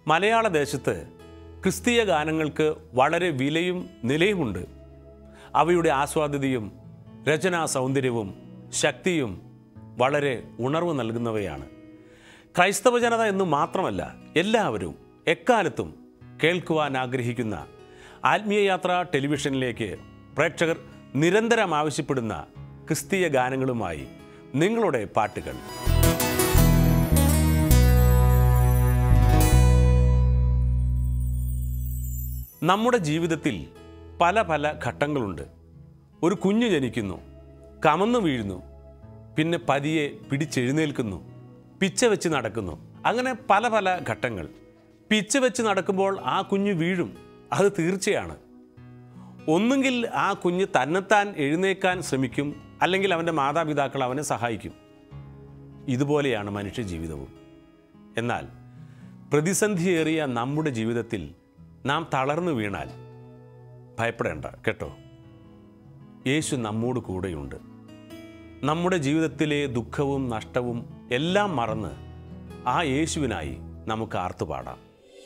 മലയാള ദേശത്ത് ക്രിസ്തീയ ഗാനങ്ങൾക്ക് വളരെ വിലയും നിലയുമുണ്ട് അവയുടെ ആസ്വാദ്യതയും രചനാ സൗന്ദര്യവും ശക്തിയും വളരെ ഉണർവ് നൽകുന്നവയാണ് ക്രൈസ്തവ ജനത എന്ന് മാത്രമല്ല എല്ലാവരും എക്കാലത്തും കേൾക്കുവാൻ ആഗ്രഹിക്കുന്ന ആത്മീയ യാത്ര ടെലിവിഷനിലേക്ക് പ്രേക്ഷകർ നിരന്തരം ആവശ്യപ്പെടുന്ന ക്രിസ്തീയ ഗാനങ്ങളുമായി നിങ്ങളുടെ പാട്ടുകൾ നമ്മുടെ ജീവിതത്തിൽ പല പല ഘട്ടങ്ങളുണ്ട് ഒരു കുഞ്ഞ് ജനിക്കുന്നു കമന്നു വീഴുന്നു പിന്നെ പതിയെ പിടിച്ചെഴുന്നേൽക്കുന്നു പിച്ച വെച്ച് നടക്കുന്നു അങ്ങനെ പല പല ഘട്ടങ്ങൾ പിച്ച വെച്ച് നടക്കുമ്പോൾ ആ കുഞ്ഞ് വീഴും അത് തീർച്ചയാണ് ഒന്നുകിൽ ആ കുഞ്ഞ് തന്നെത്താൻ എഴുന്നേക്കാൻ ശ്രമിക്കും അല്ലെങ്കിൽ അവൻ്റെ മാതാപിതാക്കൾ അവനെ സഹായിക്കും ഇതുപോലെയാണ് മനുഷ്യ ജീവിതവും എന്നാൽ പ്രതിസന്ധിയേറിയ നമ്മുടെ ജീവിതത്തിൽ നാം തളർന്നു വീണാൽ ഭയപ്പെടേണ്ട കേട്ടോ യേശു നമ്മോട് കൂടെയുണ്ട് നമ്മുടെ ജീവിതത്തിലെ ദുഃഖവും നഷ്ടവും എല്ലാം മറന്ന് ആ യേശുവിനായി നമുക്ക് ആർത്തുപാടാം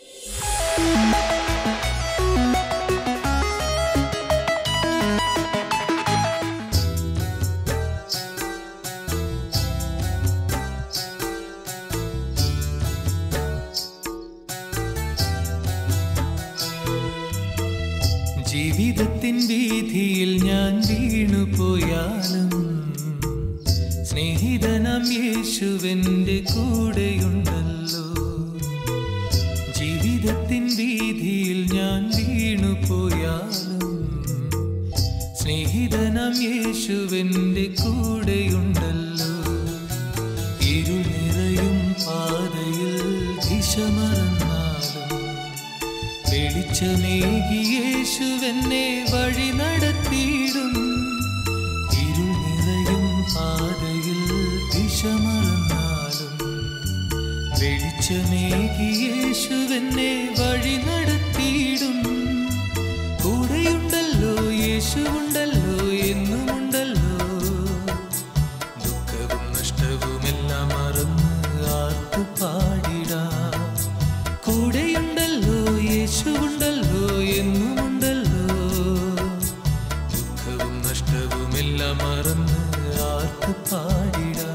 ജീവിതത്തിൻ വീതിയിൽ ഞാൻ വീണുപോയാലും സ്നേഹിതനം യേശുവിൻ്റെ കൂടെയുണ്ടല്ലോ ജീവിതത്തിൻ വീതിയിൽ ഞാൻ വീണുപോയാലും സ്നേഹിതനം യേശുവിൻ്റെ കൂടെയുണ്ടല്ലോ ഇരുൾ നിറയും പാതയിൽ ദിശ മറന്നാലും വെളിച്ചമേകി യേശുവെന്നെ വഴി നടത്തിയിടും ഇരുൾ നിറയും പാതയിൽ ദിശ മറന്നാലും വെളിച്ചമേകി യേശുവെന്നെ വഴി നടത്തിയിടും കൂടെയുണ്ടല്ലോ യേശുവുണ്ടല്ലോ എന്നുമുണ്ടല്ലോ ദുഃഖവും നഷ്ടവുമെല്ലാം മറന്ന് ആർത്തു പാടിടാം കൂടെയുണ്ടല്ലോ യേശുവുണ്ടല്ലോ എന്നുമുണ്ടല്ലോ ദുഃഖവും നഷ്ടവുമെല്ലാം മറന്ന് ആർത്തു പാടിടാം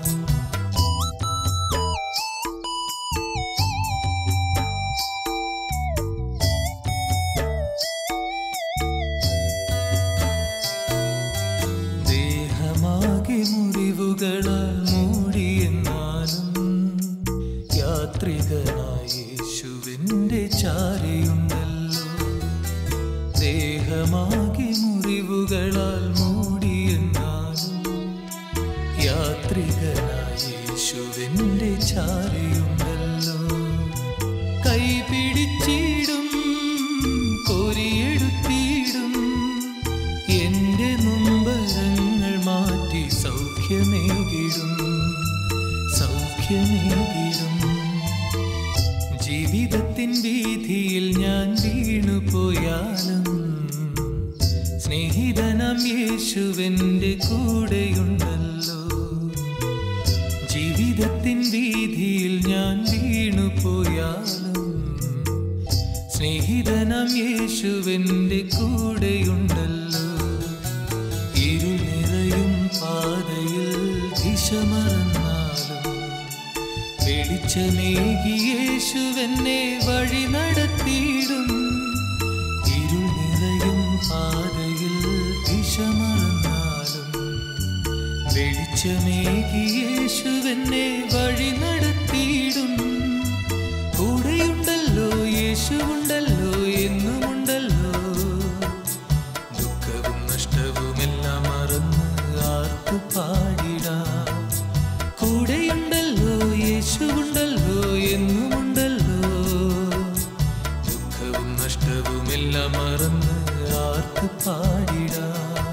ദേഹമാകെ മുറിവുകളാൽ മൂടിയെന്നാലും യാത്രികനായ യേശുവിൻ്റെ ചാരയുണ്ടല്ലോ ദേഹമാകെ മുറിവുകളാൽ മൂടിയെന്നാലും യാത്രികനായ യേശുവിൻ്റെ ചാരയുണ്ടല്ലോ കൈ പിടിച്ചിടും കോരിയെടുത്തിടും എന്റെ നൊമ്പരങ്ങൾ മാറ്റി സൗഖ്യമേകിടും സൗഖ്യമേകിടും ജീവിതത്തിൻ വീതിയിൽ ഞാൻ വീണുപോയാലും സ്നേഹിതനം യേശുവിൻ്റെ കൂടെയുണ്ടല്ലോ ജീവിതത്തിൻ വീതിയിൽ ഞാൻ വീണുപോയാലും സ്നേഹിതനം യേശുവിൻ്റെ കൂടെയുണ്ടല്ലോ ഇരുൾ നിറയും പാതയിൽ ദിശ മറന്നാലും വെളിച്ചമേകി യേശുവെന്നെ വഴി നടത്തിയിടും ഇരുൾ നിറയും പാതയിൽ ദിശ മറന്നാലും വെളിച്ചമേകി യേശുവെന്നെ വഴി നടത്തിയിടും കൂടെയുണ്ടല്ലോ യേശുവുണ്ടല്ലോ എന്നുമുണ്ടല്ലോ ദുഃഖവും നഷ്ടവുമെല്ലാം മറന്ന് ആർത്തു പാടിടാം കൂടെയുണ്ടല്ലോ യേശുവുണ്ടല്ലോ എന്നുമുണ്ടല്ലോ ദുഃഖവും നഷ്ടവുമെല്ലാം മറന്ന് ആർത്തു പാടിടാം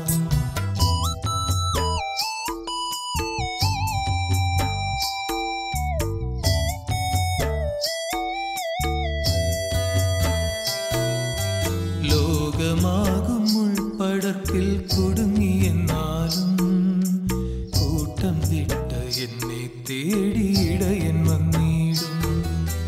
ലോകമാകും ഉൾപ്പടർപ്പിൽ കുടുങ്ങിയെന്നാലും കൂട്ടം വിട്ട എന്നെ തേടിയിടയൻ വന്നിടും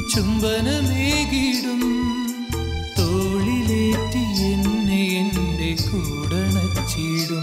ചുംബനമേകിടും തോളിലേറ്റി എന്നെ എൻ്റെ കൂടണച്ചിടും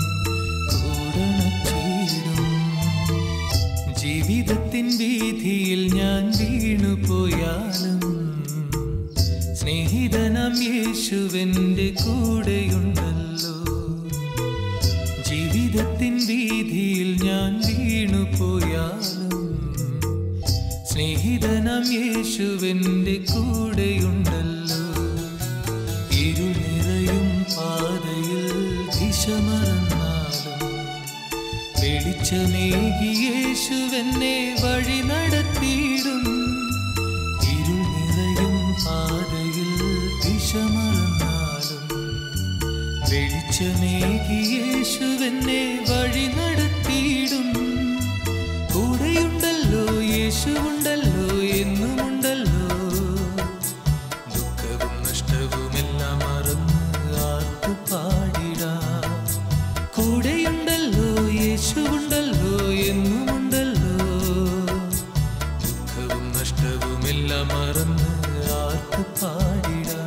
കൂടണച്ചിടും ജീവിതത്തിൻ വീതിയിൽ ഞാൻ വീണുപോയാലും സ്നേഹിതനാം യേശുവെൻ്റെ കൂടെയുണ്ടല്ലോ ജീവിതത്തിൻ വീതിയിൽ ഞാൻ വീണുപോയാലും സ്നേഹിതനാം യേശുവെൻ്റെ കൂടെയുണ്ടല്ലോ ഇരുൾ നിറയും പാതയിൽ ദിശ മറന്നാലും വെളിച്ചമേകി യേശുവെന്നെ വഴി നടത്തിയിടും ഇരുൾ നിറയും പാതയിൽ ദിശ മറന്നാലും വെളിച്ചമേകി യേശുവെന്നെ വഴി നടത്തിയിടും കൂടെയുണ്ടല്ലോ യേശുവുണ്ടല്ലോ എന്നുമുണ്ടല്ലോ ദുഃഖവും നഷ്ടവുമെല്ലാം മറന്ന് ആർത്തു പാടിടാം കൂടെയുണ്ടല്ലോ യേശുവുണ്ടല്ലോ എന്നുമുണ്ടല്ലോ ദുഃഖവും നഷ്ടവുമെല്ലാം മറന്ന് ആർത്തു പാടിടാം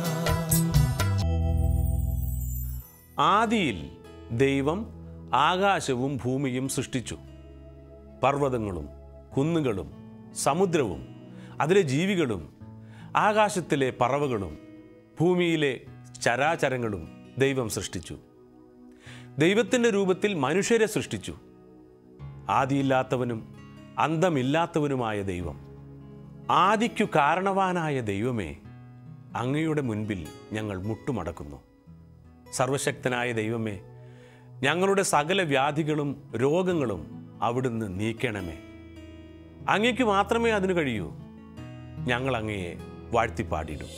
ആദിയിൽ ദൈവം ആകാശവും ഭൂമിയും സൃഷ്ടിച്ചു പർവ്വതങ്ങളും കുന്നുകളും സമുദ്രവും അതിലെ ജീവികളും ആകാശത്തിലെ പറവകളും ഭൂമിയിലെ ചരാചരങ്ങളും ദൈവം സൃഷ്ടിച്ചു ദൈവത്തിൻ്റെ രൂപത്തിൽ മനുഷ്യരെ സൃഷ്ടിച്ചു ആദിയില്ലാത്തവനും അന്തമില്ലാത്തവനുമായ ദൈവം ആദിക്കു കാരണവാനായ ദൈവമേ അങ്ങയുടെ മുൻപിൽ ഞങ്ങൾ മുട്ടുമടക്കുന്നു സർവശക്തനായ ദൈവമേ ഞങ്ങളുടെ സകല വ്യാധികളും രോഗങ്ങളും അവിടുന്ന് നീക്കണമേ അങ്ങയ്ക്ക് മാത്രമേ അതിന് കഴിയൂ ഞങ്ങൾ അങ്ങയെ വാഴ്ത്തിപ്പാടിയിടും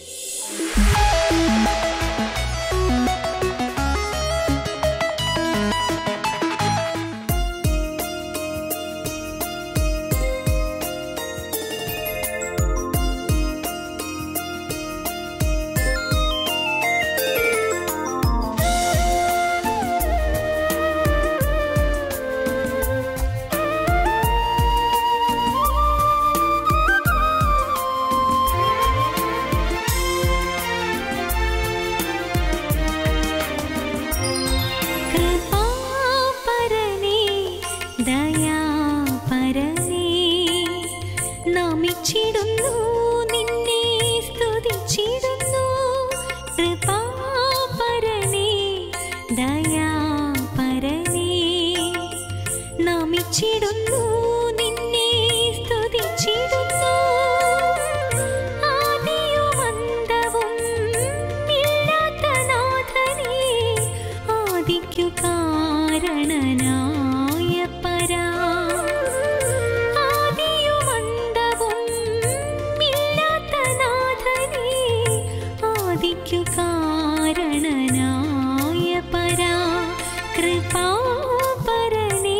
കൃപാപരനേ ദയാപരനേ നമിച്ചിടുന്നു നിന്നെ സ്തുതിച്ചിടുന്നു കൃപാപരനേ ദയാപരനേ നമിച്ചിടുന്നു നിന്നെ സ്തുതിച്ചിടുന്നു ആദിയും അന്തവും ഇല്ലാത്ത നാഥനേ ആദിക്കു കാരണനായ പരാ ആദിയും അന്തവും ഇല്ലാത്ത നാഥനേ ആദിക്കു കാരണനായ പരാ കൃപാപരനേ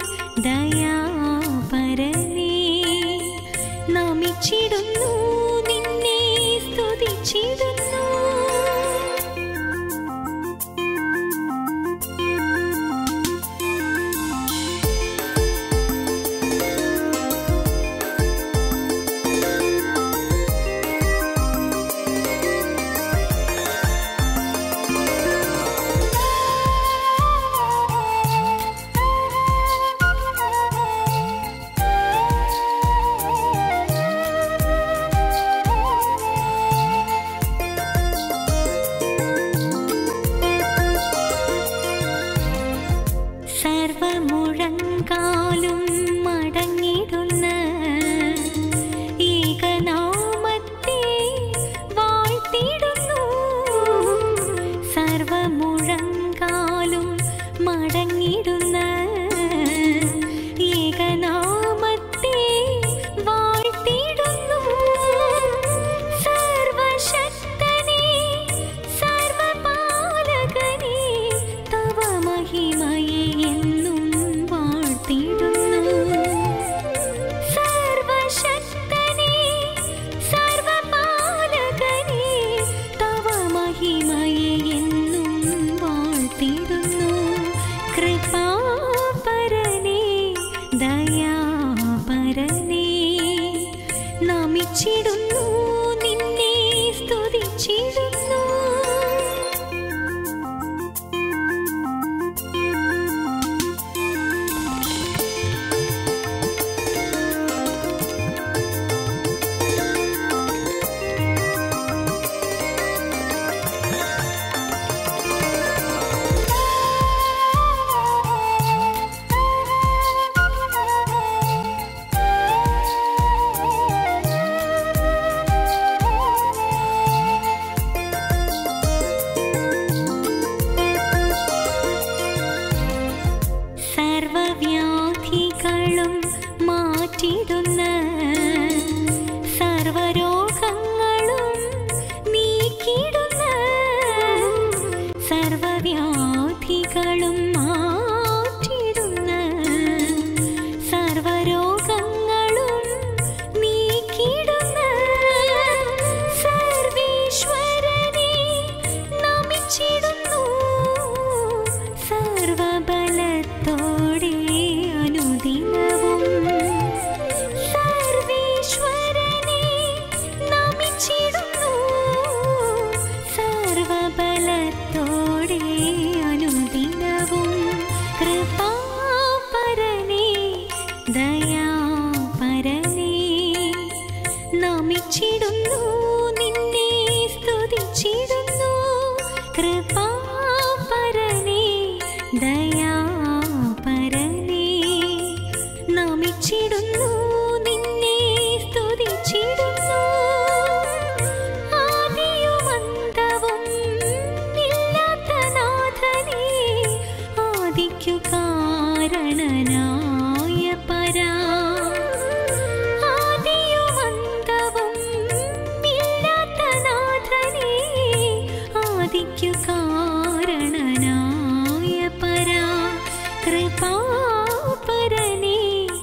ദയാപരനേ നമിച്ചിടുന്നു നിന്നെ സ്തുതിച്ചിടുന്നു നമിച്ചിടുന്നു നിന്നെ സ്തുതിച്ചിടുന്നു സർവവ്യാധികളും മാറ്റിടുന്ന സർവരോഗങ്ങളും നീക്കിടുന്ന സർവവ്യാധികളും മാറ്റിടുന്ന സർവരോഗങ്ങളും നീക്കിടുന്ന സർവേശ്വരനെ നമിച്ചിടുന്നു സർവബലത്തോടെ അനുദിനവും സർവേശ്വരനെ നമിച്ചിടുന്നു സർവബലത്തോടെ അനുദിനവും കൃപാപരനെ ദയാപരനെ നമിച്ചിടുന്നു നിന്നെ സ്തുതിച്ചിടുന്നു കൃപാപരനെ ദയാപരനെ നമിച്ചിടുന്നു നിന്നെ സ്തുതിച്ചിടുന്നു ആദിയുമന്തവും ഇല്ലാത്ത നാഥനെ ആദിക്കു കാരണനായ പരാ ആദിയുമന്തവും ഇല്ലാത്ത നാഥനെ ആദിക്കു കാരണനായ പരാ കൃപാപരനെ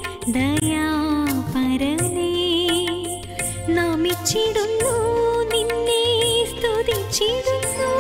ദയാപരനെ നമിച്ചിടുന്നു നിന്നെ സ്തുതിച്ചിടുന്നു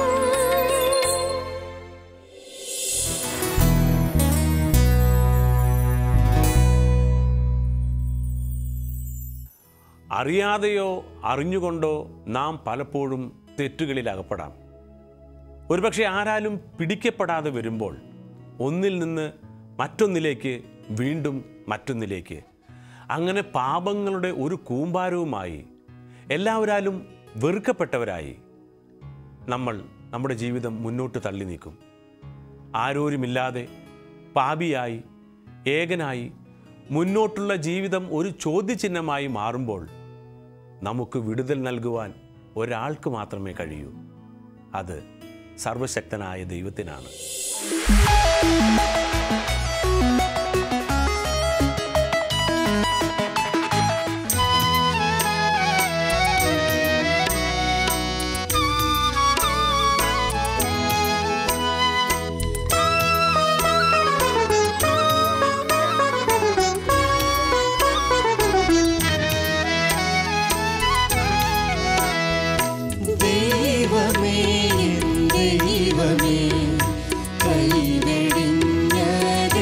അറിയാതെയോ അറിഞ്ഞുകൊണ്ടോ നാം പലപ്പോഴും തെറ്റുകളിൽ അകപ്പെടാം ഒരുപക്ഷെ ആരാലും പിടിക്കപ്പെടാതെ വരുമ്പോൾ ഒന്നിൽ നിന്ന് മറ്റൊന്നിലേക്ക് വീണ്ടും മറ്റൊന്നിലേക്ക് അങ്ങനെ പാപങ്ങളുടെ ഒരു കൂമ്പാരവുമായി എല്ലാവരാലും വെറുക്കപ്പെട്ടവരായി നമ്മൾ നമ്മുടെ ജീവിതം മുന്നോട്ട് തള്ളി നീക്കും ആരോരുമില്ലാതെ പാപിയായി ഏകനായി മുന്നോട്ടുള്ള ജീവിതം ഒരു ചോദ്യചിഹ്നമായി മാറുമ്പോൾ നമുക്ക് വിടുതൽ നൽകുവാൻ ഒരാൾക്ക് മാത്രമേ കഴിയൂ അത് സർവശക്തനായ ദൈവത്തിനാണ് ദൈവമേ എൻ ദൈവമേ കൈവെടിഞ്ഞ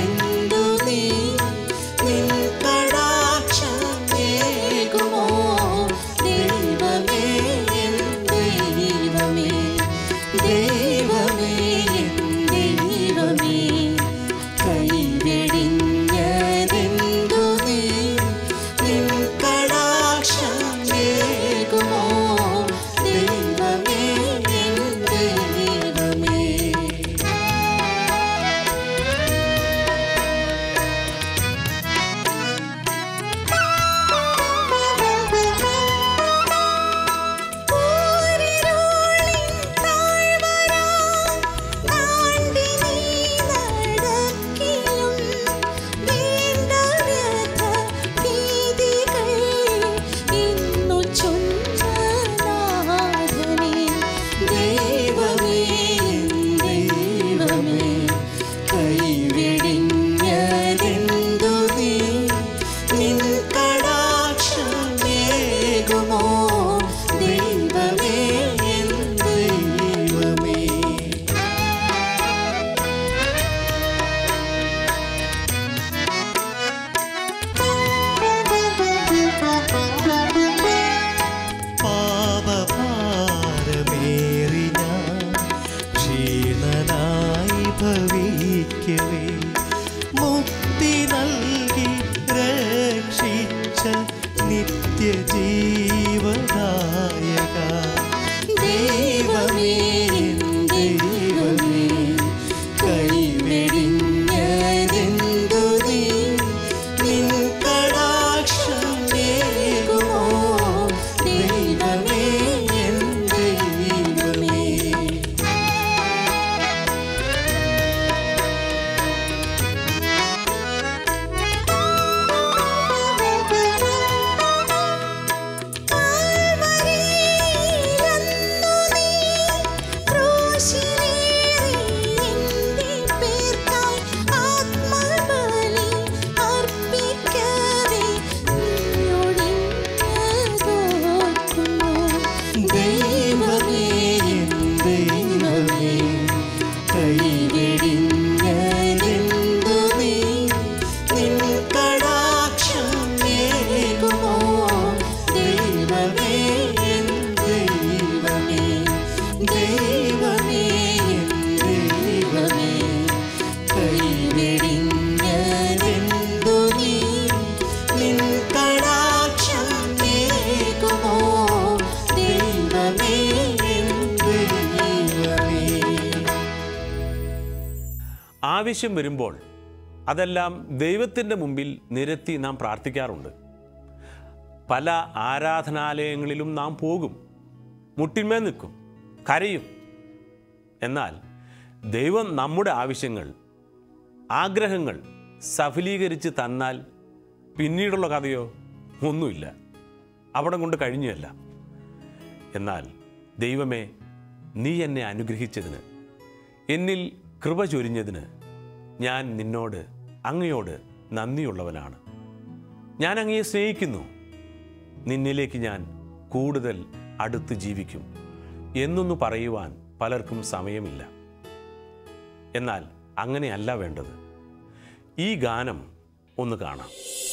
ആവശ്യം വരുമ്പോൾ അതെല്ലാം ദൈവത്തിൻ്റെ മുമ്പിൽ നിരത്തി നാം പ്രാർത്ഥിക്കാറുണ്ട് പല ആരാധനാലയങ്ങളിലും നാം പോകും മുട്ടിന്മേൽ നിൽക്കും കരയും എന്നാൽ ദൈവം നമ്മുടെ ആവശ്യങ്ങൾ ആഗ്രഹങ്ങൾ സഫലീകരിച്ച് തന്നാൽ പിന്നീടുള്ള കഥയോ ഒന്നുമില്ല അവിടെ കൊണ്ട് കഴിഞ്ഞുമല്ല എന്നാൽ ദൈവമേ നീ എന്നെ അനുഗ്രഹിച്ചതിന് എന്നിൽ കൃപ ചൊരിഞ്ഞതിന് ഞാൻ നിന്നോട് അങ്ങയോട് നന്ദിയുള്ളവനാണ് ഞാൻ അങ്ങയെ സ്നേഹിക്കുന്നു നിന്നിലേക്ക് ഞാൻ കൂടുതൽ അടുത്ത് ജീവിക്കും എന്നൊന്നു പറയുവാൻ പലർക്കും സമയമില്ല എന്നാൽ അങ്ങനെയല്ല വേണ്ടത് ഈ ഗാനം ഒന്ന് കാണാം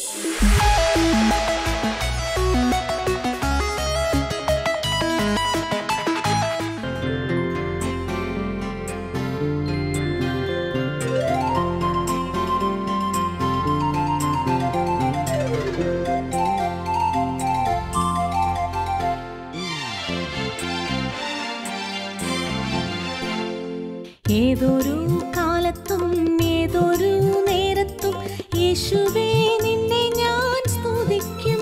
ഏതൊരു കാലത്തും ഏതൊരു നേരത്തും യേശുവേ നിന്നെ ഞാൻ സ്തുതിക്കും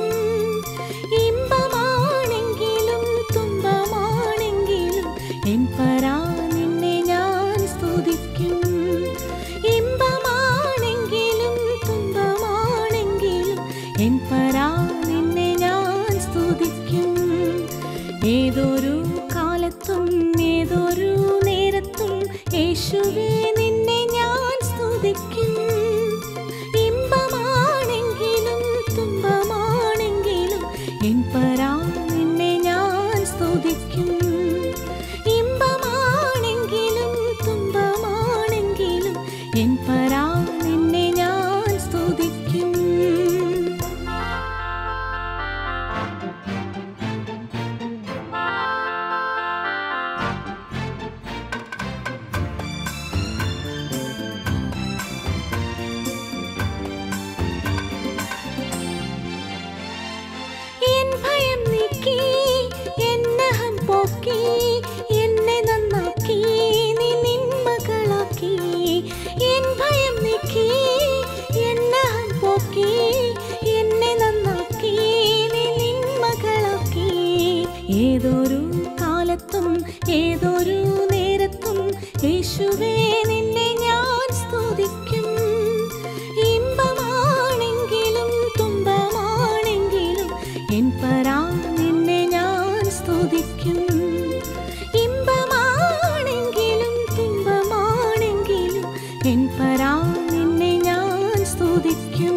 ഇമ്പമാണെങ്കിലും തുമ്പമാണെങ്കിലും എൻ പരാ നിന്നെ ഞാൻ സ്തുതിക്കും ഇമ്പമാണെങ്കിലും തുമ്പമാണെങ്കിലും എൻ പരാ നിന്നെ ഞാൻ സ്തുതിക്കും ഏതൊരു കാലത്തും ഏതൊരു നേരത്തും യേശുവേ നിന്നെ ഞാൻ സ്തുതിക്കും ഇമ്പമാണെങ്കിലും തുമ്പമാണെങ്കിലും എൻ പരാ നിന്നെ ഞാൻ സ്തുതിക്കും ഇമ്പമാണെങ്കിലും തുമ്പമാണെങ്കിലും എൻ പരാ നിന്നെ ഞാൻ സ്തുതിക്കും എൻ ഭയം നീക്കി എന്നഹം പോക്കി എന്നെ നന്നാക്കി നീ നിൻ മകളാക്കി എൻ ഭയം നീക്കി എന്നഹം പോക്കി എന്നെ നന്നാക്കി നീ നിൻ മകളാക്കി ഏതൊരു കാലത്തും ഏതൊരു നേരത്തും യേശുവേ നിന്നെ ഞാൻ സ്തുതിക്കും ഇമ്പമാണെങ്കിലും തുമ്പമാണെങ്കിലും എൻ പരാ നിന്നെ ഞാൻ സ്തുതിക്കും ഇമ്പമാണെങ്കിലും തുമ്പമാണെങ്കിലും എൻ പരാ നിന്നെ ഞാൻ സ്തുതിക്കും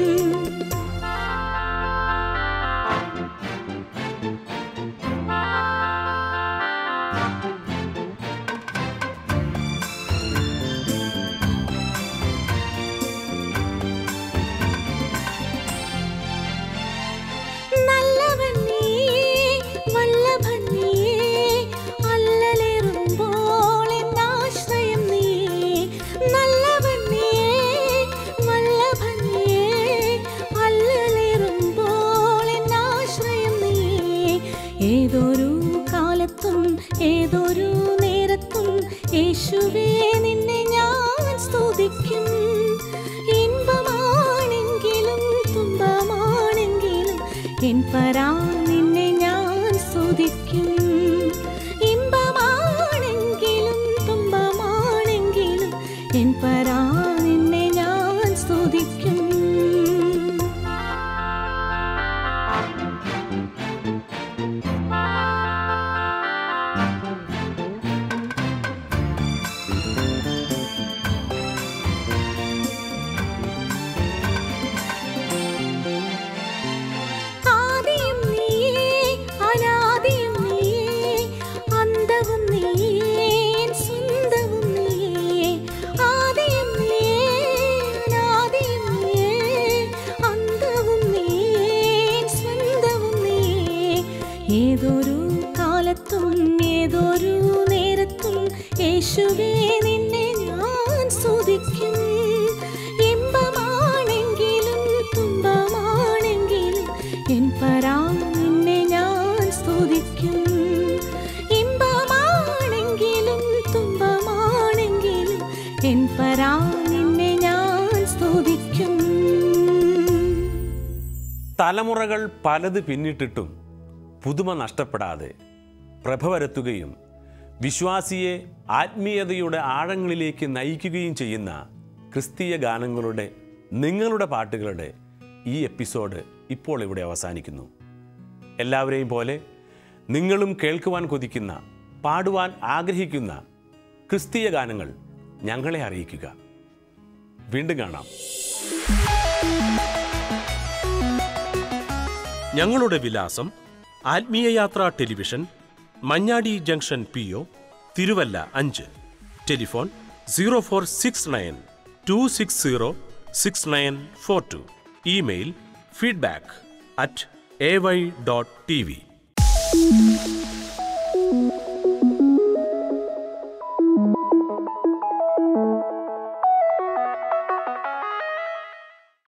നല്ലവൻ നീയേ, വല്ലഭൻ നീയേ, അല്ലലേറുമ്പോൾ എന്നാശ്രയം നീയേ. നല്ലവൻ നീയേ, വല്ലഭൻ നീയേ, അല്ലലേറുമ്പോൾ എന്നാശ്രയം നീയേ. ഏതൊരു കാലത്തും ഏതൊരു നേരത്തും യേശുവേ നിന്നെ ഞാൻ സ്തുതിക്കും ഇன்பമാണെങ്കിലും തുമ്പമാണെങ്കിലും എൻ പരാ നിന്നെ ഞാൻ സ്തുതിക്കും ഇമ്പമാണെങ്കിലും തുമ്പമാണെങ്കിലും എൻ പരാ നിന്നെ ഞാൻ സ്തുതിക്കും ആദിയും നീയേ അനാദിയും നീയേ അന്തവും നീയേ എൻ സ്വന്തവും നീയേ ആദിയും നീയേ അനാദിയും നീയേ അന്തവും നീയേ എൻ സ്വന്തവും നീയേ ഏതൊരു കാലത്തും ഏതൊരു നേരത്തും യേശുവേ നിന്നെ ഞാൻ സ്തുതിക്കും ഇമ്പമാണെങ്കിലും തുമ്പമാണെങ്കിലും എൻ പരാ നിന്നെ ഞാൻ സ്തുതിക്കും ഇമ്പമാണെങ്കിലും തുമ്പമാണെങ്കിലും എൻ പരാ തലമുറകൾ പലത് പിന്നിട്ടിട്ടും പുതുമ നഷ്ടപ്പെടാതെ പ്രഭ വരുത്തുകയും വിശ്വാസിയെ ആത്മീയതയുടെ ആഴങ്ങളിലേക്ക് നയിക്കുകയും ചെയ്യുന്ന ക്രിസ്തീയ ഗാനങ്ങളുടെ നിങ്ങളുടെ പാട്ടുകളുടെ ഈ എപ്പിസോഡ് ഇപ്പോൾ ഇവിടെ അവസാനിക്കുന്നു എല്ലാവരെയും പോലെ നിങ്ങളും കേൾക്കുവാൻ കൊതിക്കുന്ന പാടുവാൻ ആഗ്രഹിക്കുന്ന ക്രിസ്തീയ ഗാനങ്ങൾ ഞങ്ങളെ അറിയിക്കുക വീണ്ടും കാണാം ഞങ്ങളുടെ വിലാസം Athmeeyayathra television Manjadi junction P O Thiruvalla അഞ്ച് telephone zero four six nine two six zero six nine four two email feedback at A Y dot T V